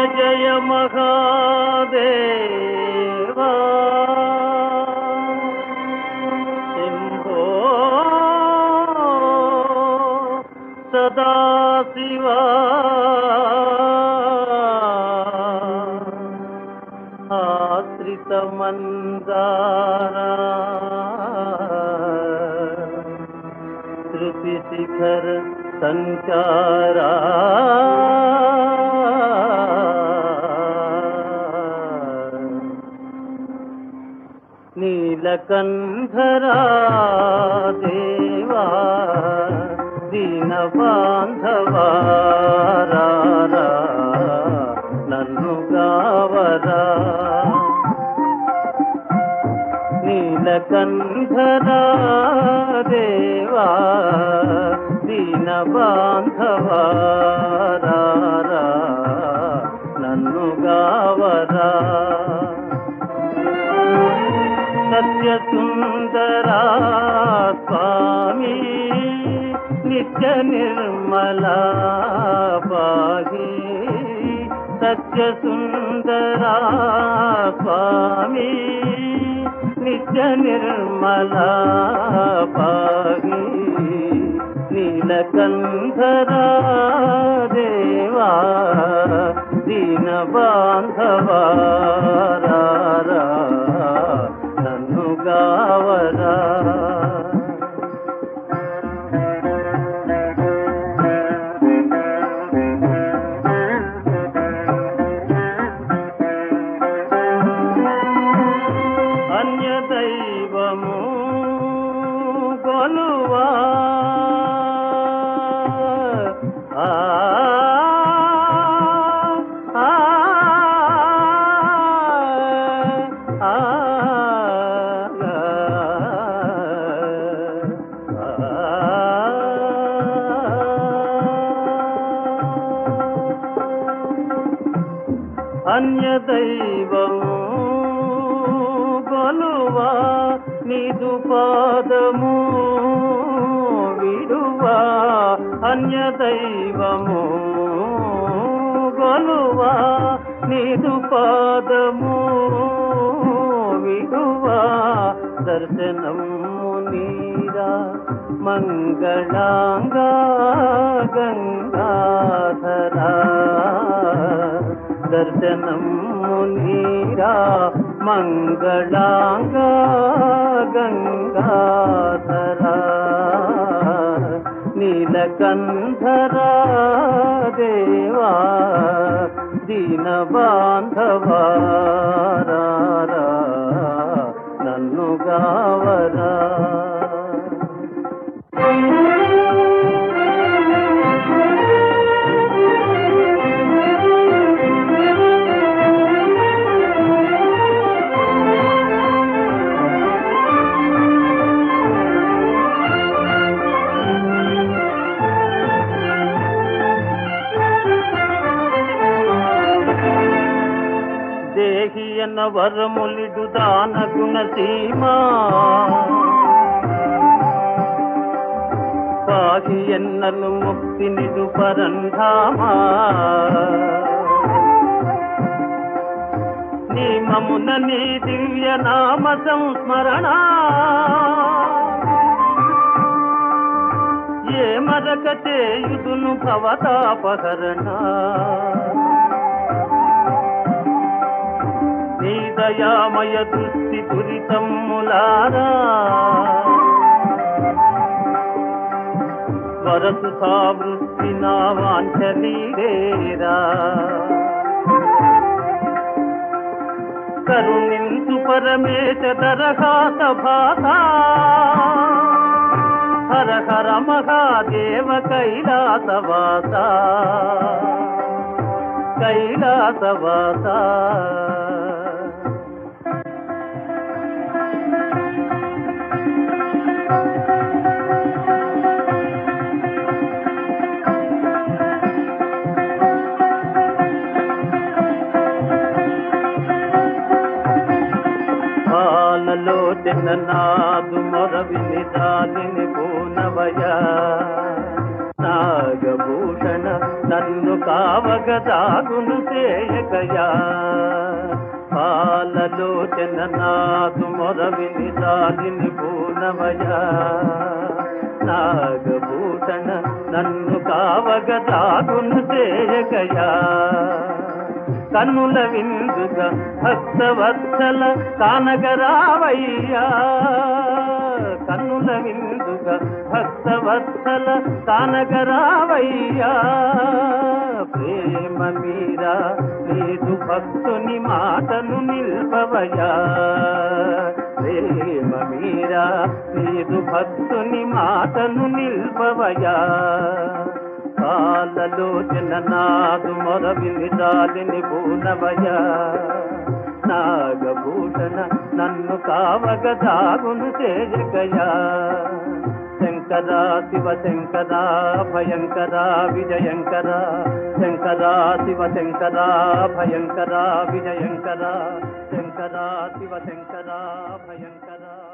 జయ మహాదేవా శంభో సదాశివా ఆశ్రితమందారా శృతి శిఖర సంచారా నీలకంధరా దేవా దీన బాంధవా రా, రా, నన్ను గావరా నీలకంధరా దేవా దీన బాంధవా రా, రా, నన్ను గావరా సత్యసుందరా స్వామి నిత్య నిర్మలా పాహి సత్యసుందరా స్వామి నిత్య నిర్మలా పాహి నీలకంధరా దేవా దీన బాంధవా రా, రా, నన్ను గావరా అన్య దైవము కొలువా ఆ, ఆ, ఆ, అన్య దైవము గొలువా నీదు పాదము విడువా అన్య దైవము గొలువా నీదు పాదము విడువా దర్శనము నీరా మంగళాంగా గంగాధరా దర్శనం నీరా మంగళాంగ గంగాధరా నీలకంధరా దేవా దీన బాంధవా రా, రా, నన్ను గావరా దేహి అన్న వరములిడు దాన గుణ సీమా పాహి ఎన్నను ముక్తి నిడు పరంధామా నీ మమున నీ దివ్య నామ సంస్మరణ ఏ మరక చేయుదును భవతాపహరణ నీ దయామయ దృష్టి దురితమ్ములారా వరసు సావృష్టి నా వాంఛనీరేరా కరుణించు పరమేశ దరఘాత భాత హర హర మహాదేవ కైలాసవాస కైలాసవాస పాలలో నాదు మొరవిని దానిని పూనవయ నాగభూషణ నన్ను నన్ను కావగ దాగును చేయకయా పాలలోచన నాదు మొరవిని దాలిని పూనవయా నాగభూషణ నన్ను కావగ దాగును చేయకయా కన్నుల విందుగా భక్తవత్సల కానగరావయ్యా కన్నుల విందుగా భక్తవత్సల కానగరావయ్యా ప్రేమ మీరా నీదు భక్తుని మాటను నిల్పవయా ప్రేమ మీరా నీదు భక్తుని మాటను నిల్పవయా కాలలోచన నాదు మొరవిని దాలిని పూనవయా నాగభూషణ నన్ను కావగ దాగును చేయగయా శంకరా శివ శంకరా భయంకరా విజయంకరా శంకరా శివ శంకరా భయంకరా విజయంకరా శంకరా శివ శంకరా భయంకరా